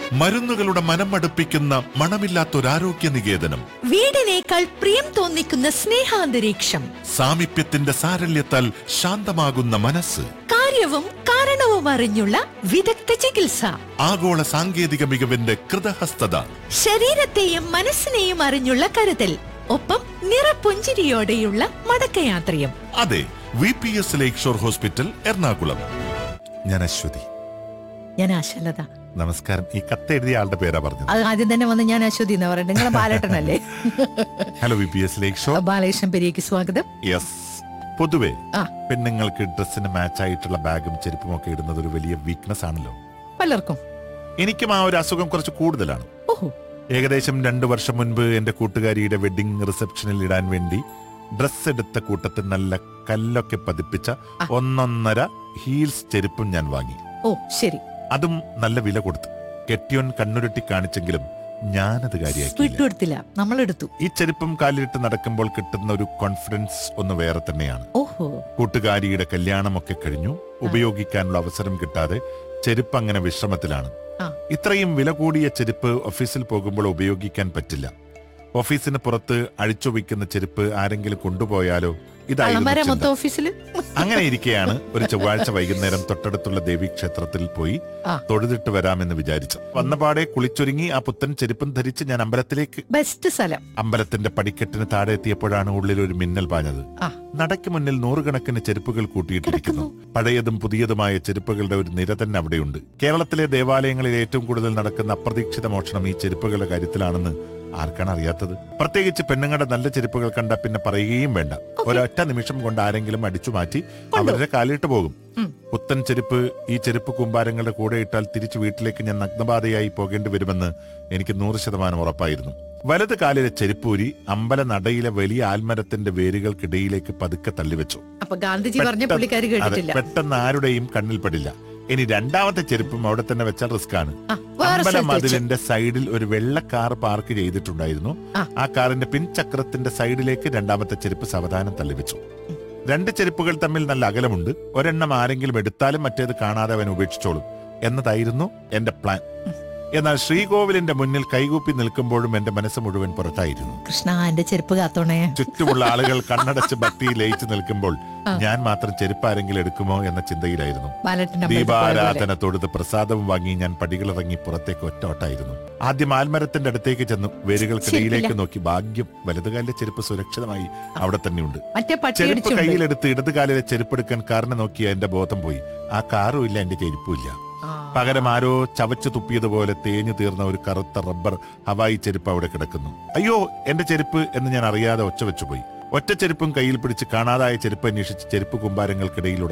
മരുന്നുകളുടെ മനമടുപ്പിക്കുന്ന മണമില്ലാത്തൊരാരോഗ്യ നികേതനം വീടിനേക്കാൾ പ്രിയം തോന്നിക്കുന്ന സ്നേഹാന്തരീക്ഷം സാമീപ്യത്തിന്റെ സാരല്യത്താൽ ശാന്തമാകുന്ന മനസ്സ് കാര്യവും കാരണവും അറിഞ്ഞുള്ള വിദഗ്ധ ചികിത്സ ആഗോള സാങ്കേതിക മികവിന്റെ കൃതഹസ്തത ശരീരത്തെയും മനസ്സിനെയും അറിഞ്ഞുള്ള കരുതൽ ഒപ്പം നിറപുഞ്ചിരിയോടെയുള്ള മടക്കയാത്രയും അതെ V P S lakeshore hospital Ernakulam ഞാൻ അശ്വതി ഞാൻ ആശലത നമസ്കാരം ഈ കത്ത് എഴുതിയ ആളുടെ പേരാ പറഞ്ഞത് അത് ആദ്യം തന്നെ വന്ന് ഞാൻ അശ്വതി എന്ന് പറയുന്നത് നിങ്ങളെ ബാലേട്ടനല്ലേ hello V P S lakeshore Balakrishnan പെരിയക്ക് സ്വാഗതം യെസ് പൊതുവെ ആ. പെണ്ണുങ്ങൾക്ക് ഡ്രസ്സിന് മാച്ച് ആയിട്ടുള്ള ബാഗും ചെരുപ്പും ഒക്കെ ഇടുന്നത് ഒരു വലിയ വീക്ക്നെസ് ആണല്ലോ പലർക്കും എനിക്കും ആ ഒരു അസുഖം കുറച്ച് കൂടുതലാണ് ഓഹോ ഏകദേശം രണ്ടു വർഷം മുൻപ് എന്റെ കൂട്ടുകാരിയുടെ വെഡിങ് റിസപ്ഷനിൽ ഇടാൻ വേണ്ടി ഡ്രസ് എടുത്ത കൂട്ടത്തിൽ നല്ല കല്ലൊക്കെ പതിപ്പിച്ച ആ. ഒന്നൊന്നര ഹീൽസ് ചെരുപ്പും ഞാൻ വാങ്ങി ഓ ശരി അതും നല്ല വില കൊടുത്തു കെട്ടിയോൻ കണ്ണുരുട്ടി കാണിച്ചെങ്കിലും ഞാനത് കാര്യമാക്കിയില്ല വിട്ടുകൊടുത്തില്ല നമ്മൾ എടുത്തു ഈ ചെരുപ്പും കാലിലിട്ട് നടക്കുമ്പോൾ കിട്ടുന്ന ഒരു കോൺഫിഡൻസ് ഒന്ന് വേറെ തന്നെയാണ് ഓഹോ കൂട്ടുകാരിയുടെ കല്യാണമൊക്കെ കഴിഞ്ഞു ഉപയോഗിക്കാനുള്ള അവസരം കിട്ടാതെ ചെരുപ്പ് അങ്ങനെ വിശ്രമത്തിലാണ് ആ. ഇത്രയും വില കൂടിയ ചെരുപ്പ് ഓഫീസിൽ പോകുമ്പോൾ ഉപയോഗിക്കാൻ പറ്റില്ല ഓഫീസിന് പുറത്ത് അഴിച്ചുവയ്ക്കുന്ന ചെരുപ്പ് ആരെങ്കിലും കൊണ്ടുപോയാലോ കള്ളം വരെ ഇതായിരുന്നു മൊത്തം ചിന്ത. ഓഫീസില് അങ്ങനെ ഇരിക്കെയാണ് ഒരു ചൊവ്വാഴ്ച വൈകുന്നേരം തൊട്ടടുത്തുള്ള ദേവീക്ഷേത്രത്തിൽ പോയി ആ. തൊഴുതിട്ട് വരാമെന്ന് വിചാരിച്ചു വന്നപാടെ കുളിച്ചൊരുങ്ങി ആ പുത്തൻ ചെരുപ്പും ധരിച്ച് ഞാൻ അമ്പലത്തിലേക്ക് ബെസ്റ്റ് സ്ഥലം അമ്പലത്തിന്റെ പടിക്കെട്ടിന് താഴെ എത്തിയപ്പോഴാണ് ഉള്ളിൽ ഒരു മിന്നൽ പാഞ്ഞത് ആ നടയ്ക്ക് മുന്നിൽ നൂറുകണക്കിന് ചെരുപ്പുകൾ കൂട്ടിയിട്ടിരിക്കുന്നു പഴയതും പുതിയതുമായ ചെരുപ്പുകളുടെ ഒരു നിര തന്നെ അവിടെയുണ്ട് കേരളത്തിലെ ദേവാലയങ്ങളിൽ ഏറ്റവും കൂടുതൽ നടക്കുന്ന അപ്രതീക്ഷിത മോഷണം ഈ ചെരുപ്പുകളുടെ കാര്യത്തിലാണെന്ന് ആർക്കാണ് അറിയാത്തത് പ്രത്യേകിച്ച് പെണ്ണുങ്ങളുടെ നല്ല ചെരുപ്പുകൾ കണ്ട പിന്നെ പറയുകയും വേണ്ട ഒരൊറ്റ നിമിഷം കൊണ്ട് ആരെങ്കിലും അടിച്ചു മാറ്റി അവരുടെ കാലിട്ട് പോകും ഉം. പുത്തൻ ചെരുപ്പ് ഈ ചെരുപ്പ് കൂമ്പാരങ്ങളുടെ കൂടെ ഇട്ടാൽ തിരിച്ചു വീട്ടിലേക്ക് ഞാൻ നഗ്നബാധയായി പോകേണ്ടി വരുമെന്ന് എനിക്ക് നൂറ് ശതമാനം ഉറപ്പായിരുന്നു വലത് കാലിലെ ചെരുപ്പൂരി അമ്പല നടയിലെ വലിയ ആൽമരത്തിന്റെ വേരുകൾക്കിടയിലേക്ക് പതുക്കെ തള്ളിവെച്ചു അപ്പൊ ഗാന്ധിജി പറഞ്ഞ പെട്ടെന്ന് പുള്ളിക്കാരി അതെ, കേട്ടിട്ടില്ല പെട്ടെന്ന് ആരുടെയും കണ്ണിൽപ്പെടില്ല ഇനി രണ്ടാമത്തെ ചെരുപ്പും അവിടെ തന്നെ വെച്ചാൽ റിസ്ക് ആണ് ആ, വേറെ അമ്പല സ്ഥലത്ത് വെച്ചു. മതിലിന്റെ സൈഡിൽ ഒരു വെള്ള കാർ പാർക്ക് ചെയ്തിട്ടുണ്ടായിരുന്നു ആ. ആ കാറിന്റെ പിൻചക്രത്തിന്റെ സൈഡിലേക്ക് രണ്ടാമത്തെ ചെരുപ്പ് സാവധാനം തള്ളിവെച്ചു രണ്ട് ചെരുപ്പുകൾ തമ്മിൽ നല്ല അകലമുണ്ട് ഒരെണ്ണം ആരെങ്കിലും എടുത്താലും മറ്റേത് കാണാതെ അവൻ ഉപേക്ഷിച്ചോളും എന്നതായിരുന്നു എന്റെ പ്ലാൻ എന്നാൽ ശ്രീകോവിലിന്റെ മുന്നിൽ കൈകൂപ്പി നിൽക്കുമ്പോഴും എന്റെ മനസ്സ് മുഴുവൻ പുറത്തായിരുന്നു കൃഷ്ണ എന്റെ ചെരുപ്പ് കാത്തോണേ ചുറ്റുമുള്ള ആളുകൾ കണ്ണടച്ച് ഭക്തിയിൽ ലയിച്ചു നിൽക്കുമ്പോൾ ഞാൻ മാത്രം ചെരുപ്പാരെങ്കിലും എടുക്കുമോ എന്ന ചിന്തയിലായിരുന്നു ബാലട്ടന്റെ അമ്പലത്തിൽ പോയ പോലെ. ദീപാരാധന തൊടുത്ത് പ്രസാദവും വാങ്ങി ഞാൻ പടികളിറങ്ങി പുറത്തേക്ക് ഒറ്റ ഓട്ടായിരുന്നു ആദ്യം ആൽമരത്തിന്റെ അടുത്തേക്ക് ചെന്നു വേരുകൾക്കിടയിലേക്ക് ചെരുപ്പില്ല. നോക്കി ഭാഗ്യം വലതുകാലിലെ ചെരുപ്പ് സുരക്ഷിതമായി അവിടെ തന്നെയുണ്ട് മറ്റേ പട്ടി ചെരുപ്പ് അടിച്ചുണ്ട് കയ്യിലെടുത്ത് ഇടതുകാലിലെ ചെരുപ്പെടുക്കാൻ കാറിനെ നോക്കിയ എന്റെ ബോധം പോയി ആ കാറും ഇല്ല എന്റെ ചെരുപ്പും ഇല്ല ആ. പകരം ആരോ ചവച്ചു തുപ്പിയതുപോലെ തേഞ്ഞു തീർന്ന ഒരു കറുത്ത റബ്ബർ ഹവായി ചെരുപ്പ് അവിടെ കിടക്കുന്നു അയ്യോ എന്റെ ചെരുപ്പ് എന്ന് ഞാൻ അറിയാതെ ഒച്ച വെച്ചുപോയി ഒറ്റ ചെരുപ്പും കയ്യിൽ പിടിച്ച് കാണാതായ ചെരുപ്പ് അന്വേഷിച്ച് ചെരുപ്പ് കുമ്പാരങ്ങൾക്കിടയിലൂടെ